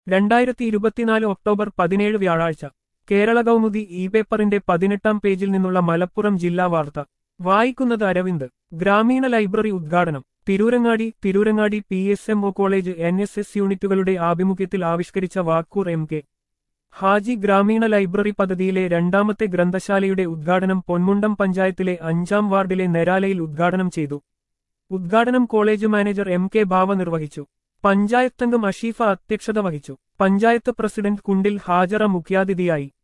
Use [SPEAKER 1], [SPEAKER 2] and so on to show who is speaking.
[SPEAKER 1] രണ്ടായിരത്തി ഇരുപത്തിനാല് ഒക്ടോബർ പതിനേഴ് വ്യാഴാഴ്ച കേരള കൗമുദി ഇ പേപ്പറിന്റെ പതിനെട്ടാം പേജിൽ നിന്നുള്ള മലപ്പുറം ജില്ലാ വാർത്ത വായിക്കുന്നത് അരവിന്ദ് ഗ്രാമീണ ലൈബ്രറി ഉദ്ഘാടനം Tirurangadi Tirurangadi P S M O college N S S യൂണിറ്റുകളുടെ ആഭിമുഖ്യത്തിൽ ആവിഷ്കരിച്ച വാക്കൂർ എം കെ ഹാജി ഗ്രാമീണ ലൈബ്രറി പദ്ധതിയിലെ രണ്ടാമത്തെ ഗ്രന്ഥശാലയുടെ ഉദ്ഘാടനം പൊന്മുണ്ടം പഞ്ചായത്തിലെ അഞ്ചാം വാർഡിലെ നെരാലയിൽ ഉദ്ഘാടനം ചെയ്തു ഉദ്ഘാടനം കോളേജ് മാനേജർ എം കെ ഭാവ നിർവഹിച്ചു പഞ്ചായത്തംഗം അഷീഫ അധ്യക്ഷത വഹിച്ചു പഞ്ചായത്ത് പ്രസിഡന്റ് കുണ്ടിൽ ഹാജറ മുഖ്യാതിഥിയായി